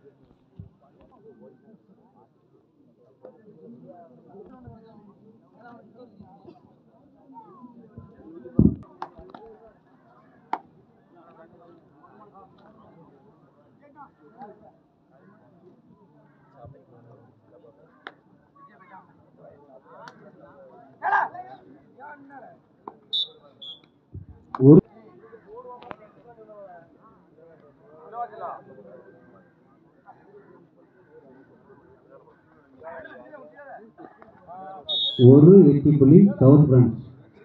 ஒரு ஒரு வெற்றி புள்ளி சவுத் பிரான்ஸ்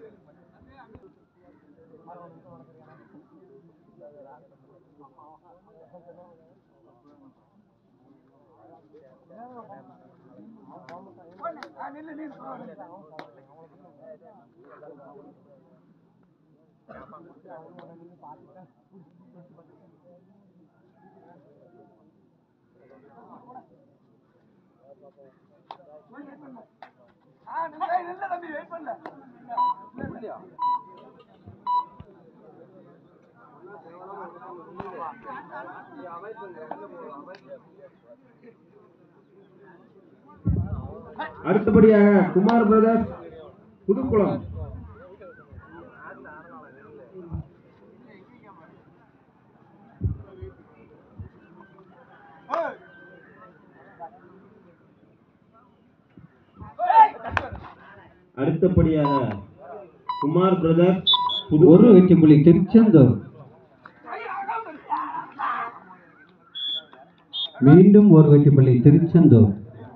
அடுத்தபடியாக குமார் பிரதர்ஸ் புதுக்குளம் அடுத்தபடியாக குமார் பிரதர்ஸ் ஒரு வெற்றி புள்ளி திருச்செந்தூர் மீண்டும் ஒரு வெற்றி புள்ளி திருச்செந்தூர்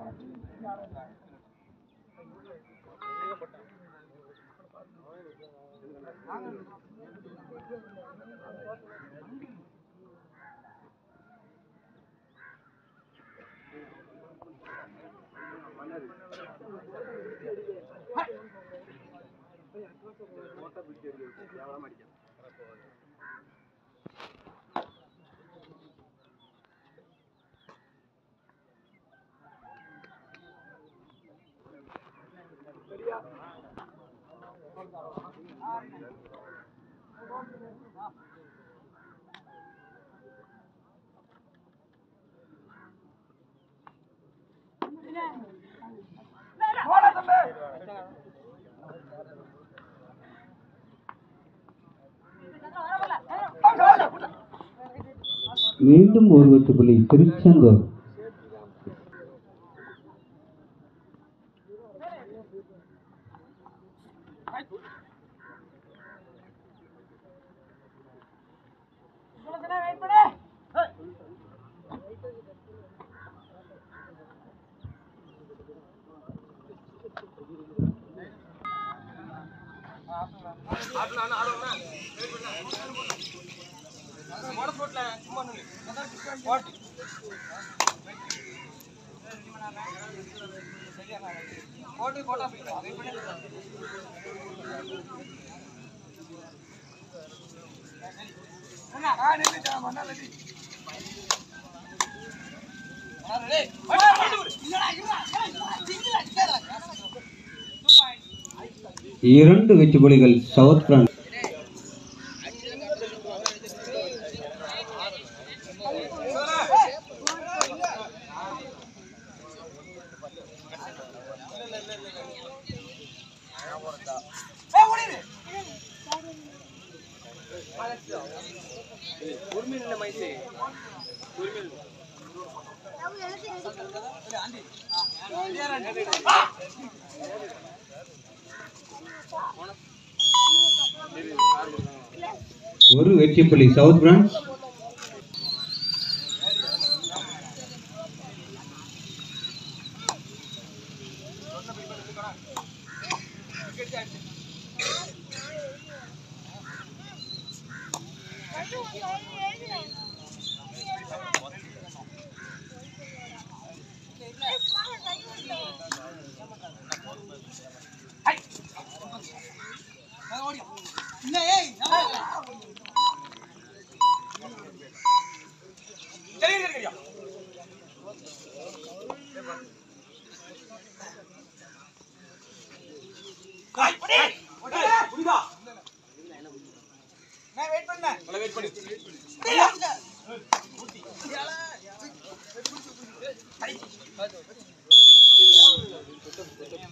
மீண்டும் ஒரு வெற்றி புள்ளி திருச்செந்தூர் இரண்டு வெற்றி புலிகள் சவுத் பிரான்ஸ் ஒரு வெற்றி புள்ளி சவுத் பிரான்ஸ்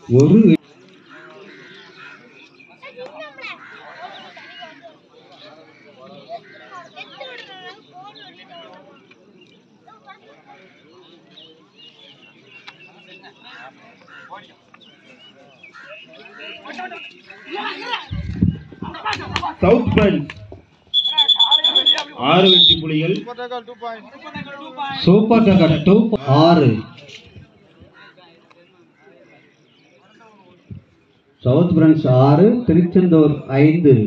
ஒரு வெ- சவுத் பிரான்ஸ் ஆறு வெற்றி புலிகள் சூப்பர் டக்கர் டூ ஆறு சவுத் பிரான்ஸ் ஆறு திருச்செந்தூர் ஐந்து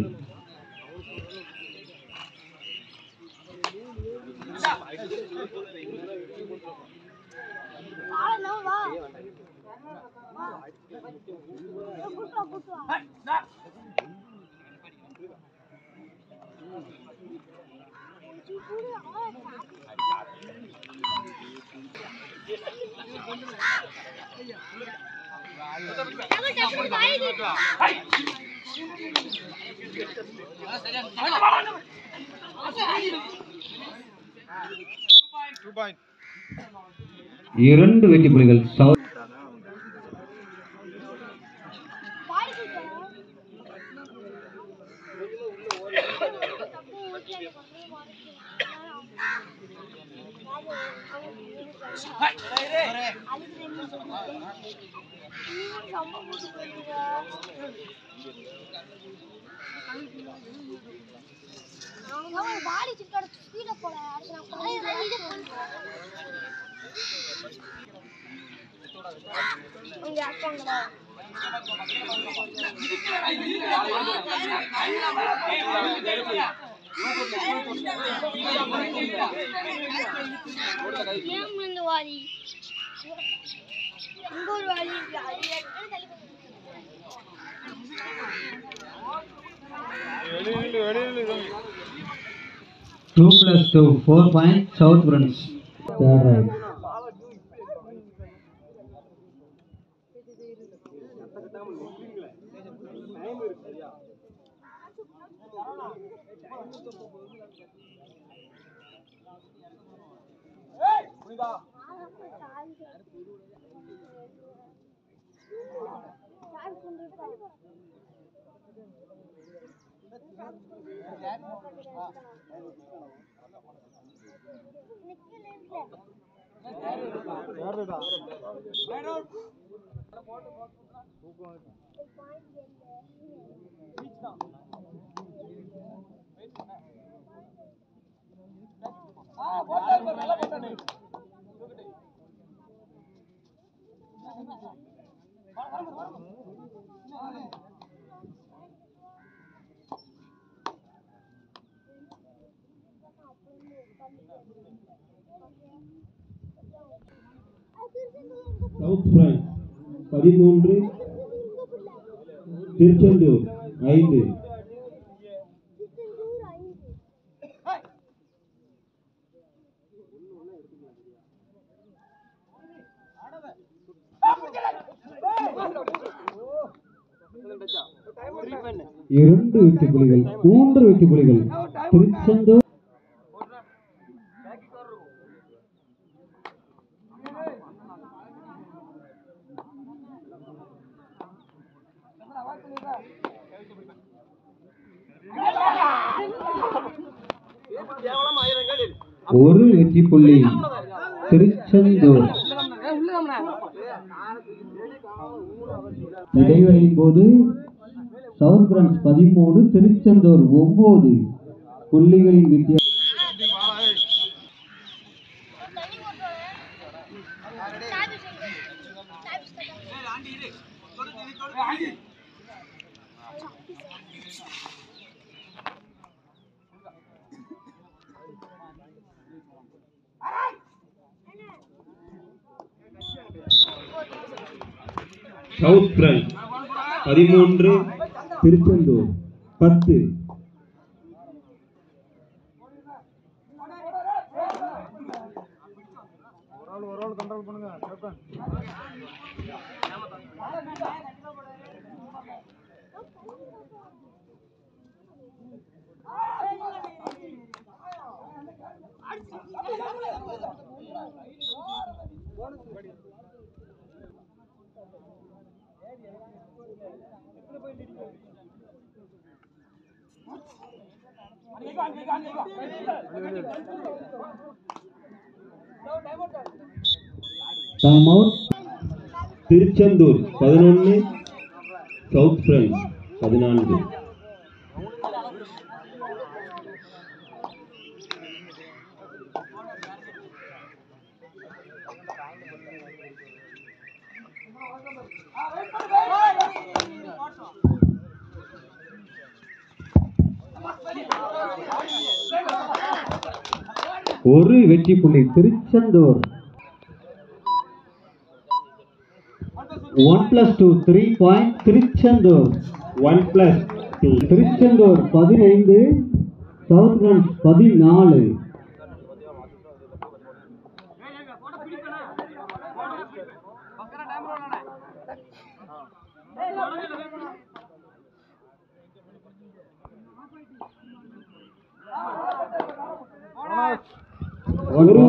இரண்டு வெற்றி புலிகள் சவுத் வாடி சிக்கட ஸ்பீட போல இங்க அக்காங்களா ஏன் இந்த வாடி இங்க ஒரு வாடி இருக்கு அது எடுத்து தள்ளி போடு. Two plus two four point south France third right south France பதிமூன்று திருச்செந்தூர் ஐந்து இரண்டு வெற்றி புலிகள் மூன்று வெற்றி புலிகள் திருச்செந்தூர் ஒரு வெற்றி புள்ளி திருச்செந்தூர் இடைவெளியின் போது சவுத் பிரான்ஸ் பதிமூணு திருச்செந்தூர் ஒன்பது புள்ளிகளின் வித்தியாசம் சவுத் பிரான்ஸ் பதிமூன்று திருச்செந்தூர் பத்து டைம் அவுட் திருச்செந்தூர் பதினொன்று சவுத் பிரான்ஸ் பதினான்கு ஒரு வெற்றி புள்ளி Tiruchendur one plus two three point Tiruchendur one plus two Tiruchendur பதினைந்து சவுத் பிரான்ஸ் பதினாலு ஒரு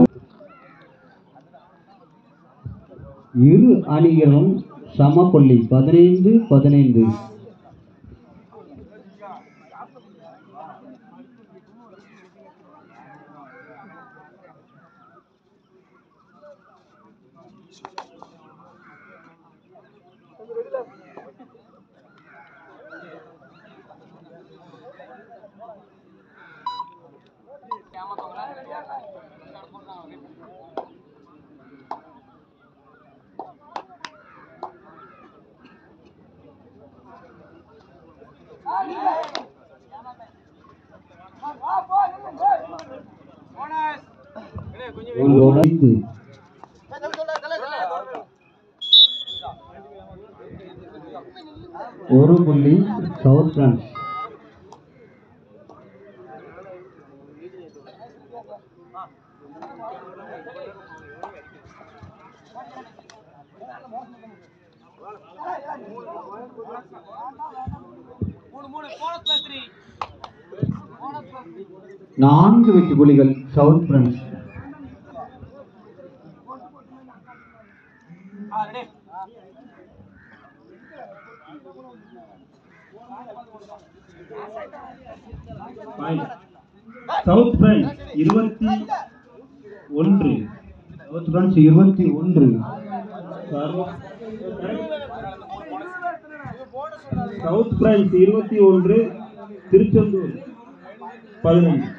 இரு அணிகளும் சமப்புள்ளி பதினைந்து பதினைந்து ஒன்றோடு ஐந்து ஒரு புள்ளி சவுத் பிரான்ஸ் நான்கு வெற்றி புலிகள் சவுத் பிரான்ஸ் சவுத் பிரான்ஸ் இருபத்தி ஒன்று சவுத் பிரான்ஸ் இருபத்தி ஒன்று சவுத் பிரான்ஸ் இருபத்தி ஒன்று திருச்செந்தூர் பதினொன்று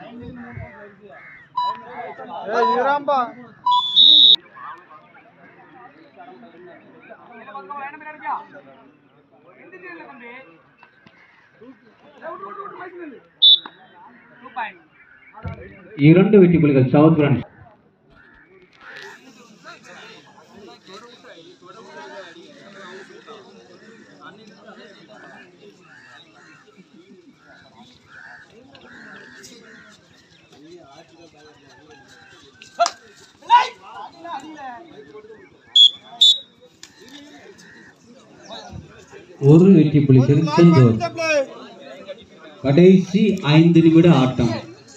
இரண்டு வெற்றி புலிகள் சவுத் பிரான்ஸ் ஒரு வெற்றி புலி திருச்செந்தூர் கடைசி ஐந்து நிமிட ஆட்டம்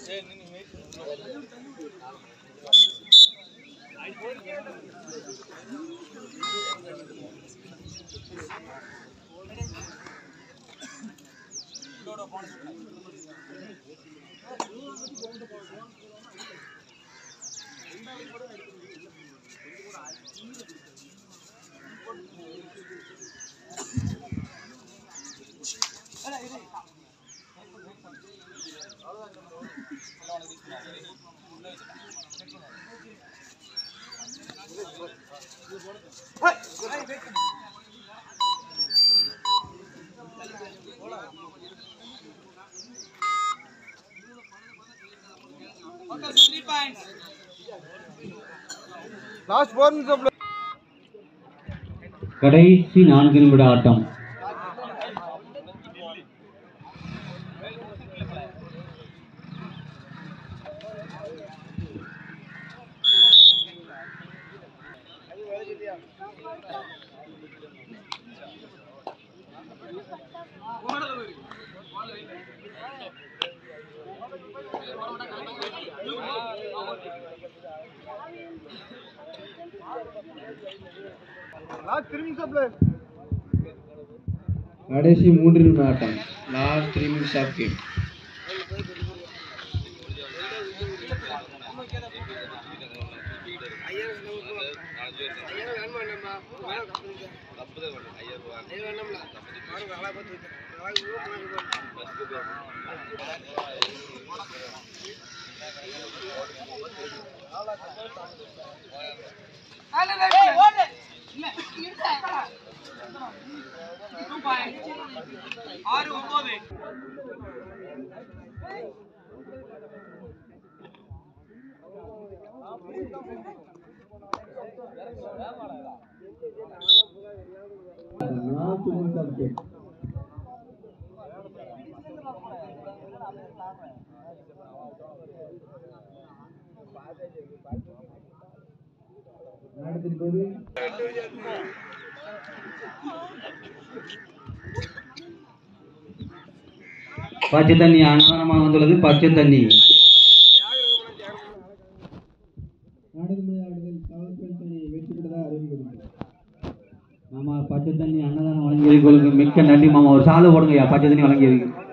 லாஸ்ட் ஃபோர் மினிட்ஸ் கடைசி நான்கு நிமிட ஆட்டம் லாஸ்ட் த்ரீ மினிட்ஸ் கடைசி மூன்று நிமிட ஆட்டம் last three minutes of game last minutes of game அடுத்தது பச்சை தண்ணி அன்னதானமாக வந்துள்ளது பச்சை தண்ணி நாடகமய ஆடுதல் காவல் பெண் வெற்றி பெற்றதாக அறிவிக்கப்படுகிறது மாமா பச்சை தண்ணி அன்னதானம் வழங்கியதுக்கு மிக்க நன்றி மாமா ஒரு சாலை போடுங்கய்யா பச்சை தண்ணி வழங்கியதுக்கு